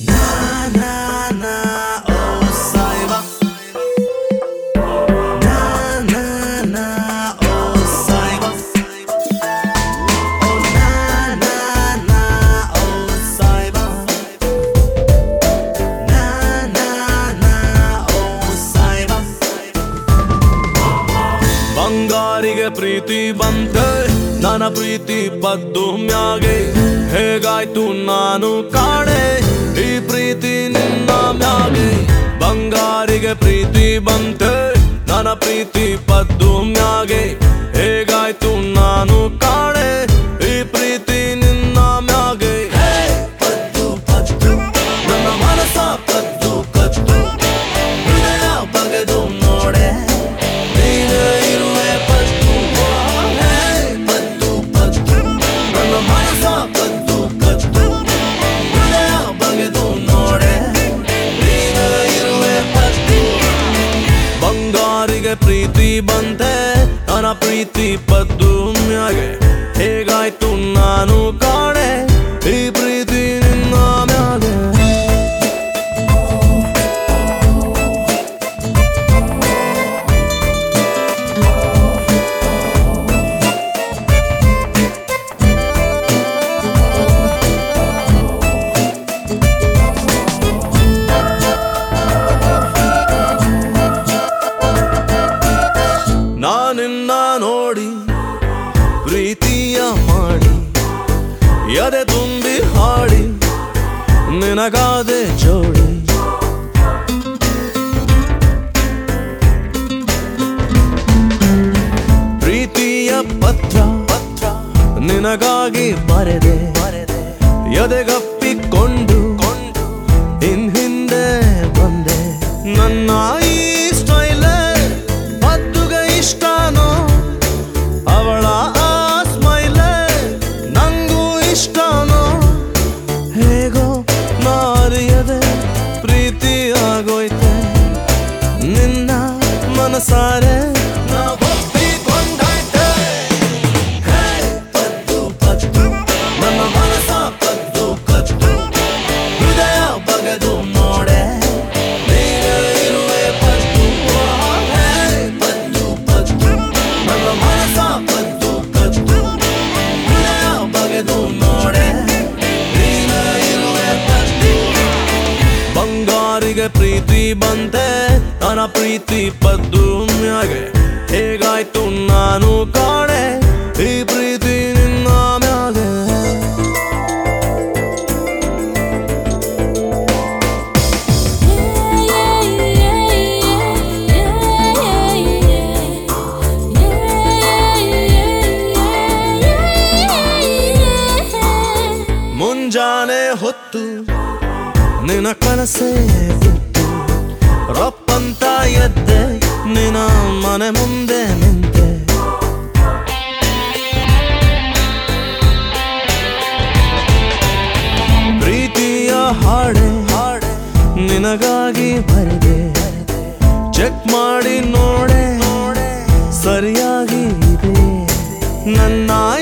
ಬಂಗಾರಿಗೆ ಪ್ರೀತಿ ಬಂತೆ ನನ್ನ ಪ್ರೀತಿ ಬದ್ದು ಮ್ಯಾಗೆ ಹೇಗಾಯ್ತು ನಾನು ಕಾಣೆ ಈ ಪ್ರೀತಿ ನಿನ್ನ ಮ್ಯಾಗೆ ಬಂಗಾರಿಗೆ ಪ್ರೀತಿ ಬಂತೆ ನನ್ನ ಪ್ರೀತಿ ಬದ್ದು ಮ್ಯಾಗೆ ಹೇಗಾಯ್ತು ನಾನು ಕಾಣೆ ಈ ಪ್ರೀತಿ ನಿನ್ನ ಮ್ಯಾಗೆ ಹೇ, ಪದ್ದು ಪದ್ದು ನನ್ನ ಮನಸ ಕದ್ದು ಕದ್ದು ಹೃದಯ ಬಗೆದು ನೋಡೆ ನೀನೇ ಇರುವೆ ಪದ್ದು ಹೇ, ಪದ್ದು ಪದ್ದು ನನ್ನ ಮನಸ ಕದ್ದು ಕದ್ದು ಹೃದಯ ಬಗೆದು ನೋಡೆ ನೀನೇ ಇರುವೆ ಪದ್ದು ಬಂಗಾರಿಗೆ ಪ್ರೀತಿ ಬಂತೆ ನನ್ನ ಪ್ರೀತಿ ಪದ್ದು ಮ್ಯಾಗೆ ಹೇಗಾಯ್ತು ನಾನು ಕಾಣೆ ಈ ಪ್ರೀತಿ ನಿನ್ನ ಮ್ಯಾಗೆ ನಾನಿನ್ನ ನೋಡಿ ಪ್ರೀತಿಯ ಮಾಡಿ ಎದೆ ತುಂಬಿ ಹಾಡಿ ನಿನಗಾದೆ ಜೋಡಿ ಪ್ರೀತಿಯ ಪತ್ರ ಪತ್ರ ನಿನಗಾಗಿ ಬರೆದೆ ಬರೆದೆ ಎದೆಗಪ್ಪಿಕೊಂಡು ಕೊಂಡು ಇನ್ ಹಿಂದೆ ಬಂದೆ ನನ್ನ ಈ ಸ್ಟೈಲ್ ಪದ್ದುಗೆ ಇಷ್ಟನೋ ಅವಳ ಆ ಸ್ಮೈಲ್ ನಂಗೂ ಇಷ್ಟನೋ ಹೇಗೋ ನಾರಿಯದೆ ಪ್ರೀತಿ ಆಗೋಯ್ತೆ ನಿನ್ನ ಮನಸಾರೆ ನಾ ಒಪ್ಪಿಕೊಂಡಾಯ್ತೆ ಹೇ, ಪದ್ದು ಪದ್ದು ನನ್ನ ಮನಸ ಕದ್ದು ಕದ್ದು ಹೃದಯ ಬಗೆದು ನೋಡೆ ನೀನೇ ಇರುವೆ ಪದ್ದು ಹೇ, ಪದ್ದು ಪದ್ದು ನನ್ನ ಮನಸ ಕದ್ದು ಕದ್ದು ಹೃದಯ ಬಗೆದು ನೋಡೆ ನೀನೇ ಇರುವೆ ಪದ್ದು ಬಂಗಾರಿಗೆ ಪ್ರೀತಿ ಬಂತೆ ನನ್ನ ಪ್ರೀತಿ ಪದ್ದು ಮ್ಯಾಗೆ ಹೇಗಾಯ್ತು ನಾನು ಕಾಣೆ ಈ ಪ್ರೀತಿ ನಿನ್ನ ಮ್ಯಾಗೆ ಮುಂಜಾನೆ ಹೊತ್ತು ನಿನ ಕನಸೇ ಬಿತ್ತು ರಪ್ಪಂತ ಎದ್ದೆ ನಿನ ಮನೆ ಮುಂದೆ ನಿಂತೆ ಪ್ರೀತಿಯ ಹಾಡೆ ಹಾಡೆ ನಿನಗಾಗಿ ಬರೆದೆ ಚೆಕ್ ಮಾಡಿ ನೋಡೆ ನೋಡೆ ಸರಿಯಾಗಿ ಇದೆ ನನ್ನ